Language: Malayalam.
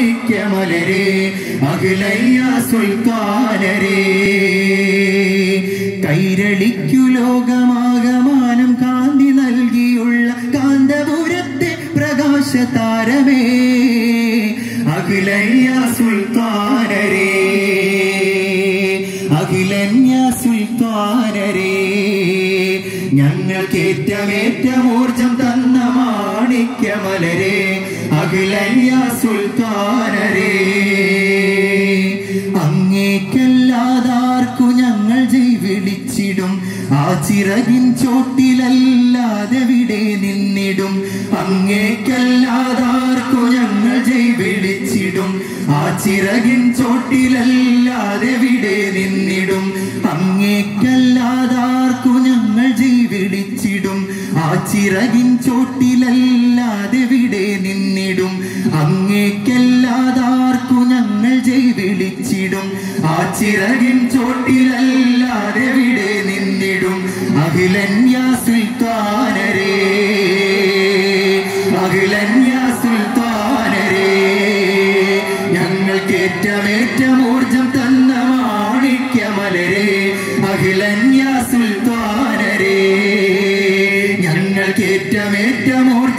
മാണിക്യമലരെ അഖിലയ്യ സുൽത്താനരേ കൈരളിക്കു ലോകമാകമാനം കാന്തി നൽകിയുള്ള കാന്തപുരത്തെ പ്രകാശ താരമേ അഖിലന്യ സുൽത്താനരേ അഖിലന്യ സുൽത്താനരേ ഞങ്ങൾക്കേറ്റമേറ്റം ഊർജം തന്ന മാണിക്യമലരെ അഖിലന്യ സുൽത്താനരേ അങ്ങേക്കല്ലാതാർക്കു ഞങ്ങൾ ജയ് വിളിച്ചിടും ആ ചിറകിൻ ചോട്ടിലല്ലാതെ വിടെ നിന്നിടും അങ്ങേക്കല്ലാതാർക്കു ഞങ്ങൾ ജയ് വിളിച്ചിടും ആ ചിറകിൻ ചോട്ടിലല്ലാതെ വിടെ നിന്നിടും അങ്ങേക്കല്ലാതാർക്കു ഞങ്ങൾ ജയ് വിളിച്ചിടും ആ ചിറകിൻ ചോട്ടിലല്ലാതെ വിടെ നിന്നിടും അങ്ങേക്കല്ലാതാർക്കു ഞങ്ങൾ ജയ് വിളിച്ചിടും ആ ചിറകിൻ ചോട്ടിലല്ലാതെ വിടെ നിന്നിടും അഖിലന്യ സുൽത്താനരേ അഖിലന്യ സുൽത്താനരേ ഞങ്ങൾക്ക് ഏറ്റമേറ്റം ഊർജം തന്ന മാണിക്യമലരെ അഖിലന്യ സുൽത്താനരേ ഞങ്ങൾക്ക് ഏറ്റമേറ്റം ഊർജം